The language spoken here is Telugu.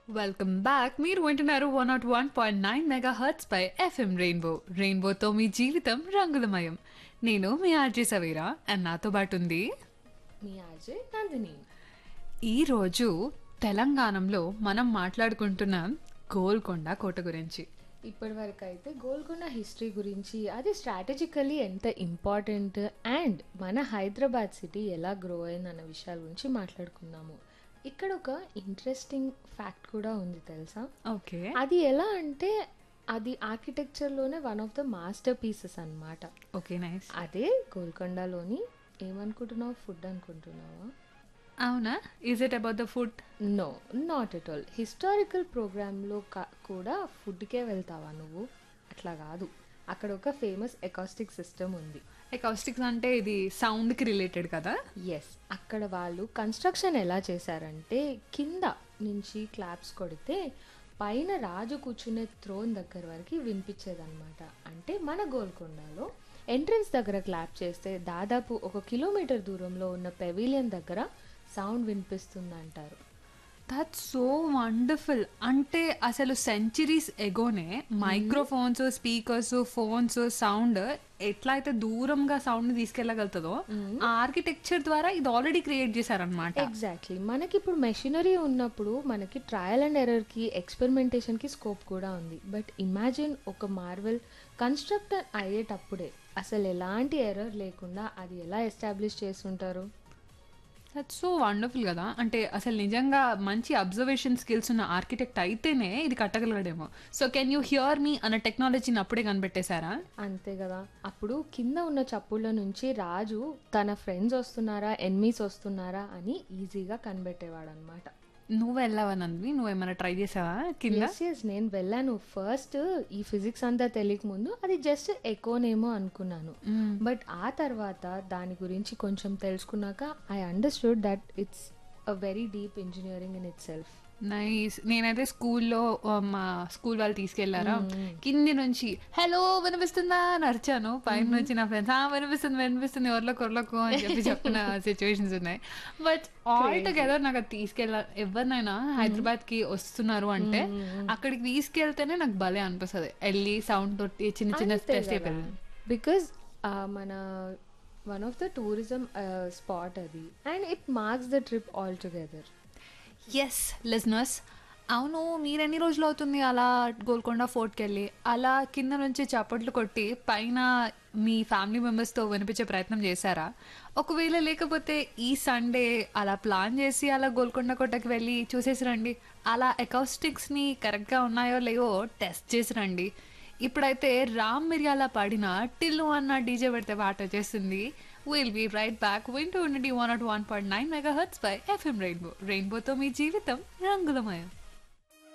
వెల్కమ్ బ్యాక్ మీరు వింటున్నారు one nought one point nine megahertz పై ఎఫ్ఎం రెయిన్బో రెయిన్బోతో మీ జీవితం రంగులమయం నేను మీ ఆర్జే సవేరా అండ్ నాతో పాటు ఉంది మీ ఆర్జే నందిని ఈరోజు తెలంగాణలో మనం మాట్లాడుకుంటున్నాం గోల్కొండ కోట గురించి ఇప్పటి వరకు అయితే గోల్కొండ హిస్టరీ గురించి అది స్ట్రాటజికల్లీ ఎంత ఇంపార్టెంట్ అండ్ మన హైదరాబాద్ సిటీ ఎలా గ్రో అయింది అన్న విషయాల గురించి మాట్లాడుకున్నాము ఇక్కడ ఒక ఇంట్రెస్టింగ్ ఫ్యాక్ట్ కూడా ఉంది తెలుసా ఓకే అది ఎలా అంటే అది ఆర్కిటెక్చర్లోనే one of the masterpieces అన్నమాట ఓకే నైస్ అదే గోల్కొండలోని ఏమనుకుంటున్నావు ఫుడ్ అనుకుంటున్నావా అవునా is it about the food no not at all historical ప్రోగ్రాంలో కూడా ఫుడ్కే వెళ్తావా నువ్వు అట్లా కాదు అక్కడ ఒక ఫేమస్ ఎకాస్టిక్ సిస్టమ్ ఉంది ఎకౌస్టిక్స్ అంటే ఇది సౌండ్కి రిలేటెడ్ కదా ఎస్ అక్కడ వాళ్ళు కన్స్ట్రక్షన్ ఎలా చేశారంటే కింద నుంచి క్లాప్స్ కొడితే పైన రాజు కూర్చునే థ్రోన్ దగ్గర వరకు వినిపించేదన్నమాట అంటే మన గోల్కొండలో ఎంట్రన్స్ దగ్గర క్లాప్ చేస్తే దాదాపు ఒక కిలోమీటర్ దూరంలో ఉన్న పెవిలియన్ దగ్గర సౌండ్ వినిపిస్తుంది అంటారు దట్ సో వండర్ఫుల్ అంటే అసలు సెంచరీస్ ఎగోనే మైక్రోఫోన్స్ స్పీకర్స్ ఫోన్స్ సౌండ్ ఎట్లా అయితే దూరంగా సౌండ్ తీసుకెళ్ళగలుగుతుందో ఆ ఆర్కిటెక్చర్ ద్వారా ఇది ఆల్రెడీ క్రియేట్ చేశారనమాట ఎగ్జాక్ట్లీ మనకి ఇప్పుడు మెషినరీ ఉన్నప్పుడు మనకి ట్రయల్ అండ్ ఎర్రర్కి ఎక్స్పెరిమెంటేషన్కి స్కోప్ కూడా ఉంది బట్ ఇమాజిన్ ఒక మార్వెల్ కన్స్ట్రక్ట్ అయ్యేటప్పుడే అసలు ఎలాంటి ఎర్రర్ లేకుండా అది ఎలా ఎస్టాబ్లిష్ చేస్తుంటారు దట్ సో వండర్ఫుల్ కదా అంటే అసలు నిజంగా మంచి అబ్జర్వేషన్ స్కిల్స్ ఉన్న ఆర్కిటెక్ట్ అయితేనే ఇది కట్టగలడేమో so can you hear me అన్న టెక్నాలజీని అప్పుడే కనిపెట్టేశారా అంతే కదా అప్పుడు కింద ఉన్న చప్పుళ్ళ నుంచి రాజు తన ఫ్రెండ్స్ వస్తున్నారా ఎన్మీస్ వస్తున్నారా అని ఈజీగా కనిపెట్టేవాడు అనమాట నువ్వు వెళ్ళావా నంది నువ్వేమైనా ట్రై చేసావా కింద ఎస్ ఎస్ నేను వెళ్ళాను ఫస్ట్ ఈ ఫిజిక్స్ అంతా తెలియక ముందు అది జస్ట్ ఎకోనేమో అనుకున్నాను బట్ ఆ తర్వాత దాని గురించి కొంచెం తెలుసుకున్నాక I understood that it's a very deep engineering in itself nice నేనైతే స్కూల్లో ఆ, మా స్కూల్ వాళ్ళు తీసుకెళ్లారా కింది నుంచి హలో వినిపిస్తుందా అని అరిచాను పైన నుంచి నా ఫ్రెండ్స్ ఆ వినిపిస్తుంది వినిపిస్తుంది ఎవరిలోకి ఎవరిలోకి అని చెప్పి చెప్పిన సిచ్యువేషన్స్ ఉన్నాయి బట్ ఆల్ టుగెదర్ నాకు అది తీసుకెళ్ళ ఎవరినైనా హైదరాబాద్ కి వస్తున్నారు అంటే అక్కడికి తీసుకెళ్తేనే నాకు భలే అనిపిస్తుంది వెళ్ళి సౌండ్ తోటి చిన్న చిన్న టెస్ట్ అయిపోయింది బికాజ్ మన one of the tourism spot అది and it marks the trip all together yes listeners అవును మీరు ఎన్ని రోజులు అవుతుంది అలా గోల్కొండ ఫోర్ట్కి వెళ్ళి అలా కింద నుంచి చప్పట్లు కొట్టి పైన మీ ఫ్యామిలీ మెంబర్స్తో వినిపించే ప్రయత్నం చేశారా ఒకవేళ లేకపోతే ఈ సండే అలా ప్లాన్ చేసి అలా గోల్కొండ కోటకి వెళ్ళి చూసేసి రండి అలా అకౌస్టిక్స్ని కరెక్ట్గా ఉన్నాయో లేవో టెస్ట్ చేసి రండి ఇప్పుడైతే రామ్ మిర్యాల పాడిన టిల్లు అన్న డీజే పెడితే పాట వచ్చేస్తుంది విల్ బీ రైట్ బ్యాక్ వింటూ ఉండండి one nought one point nine megahertz బై ఎఫ్ఎం రెయిన్బో రెయిన్బోతో మీ జీవితం రంగులమయం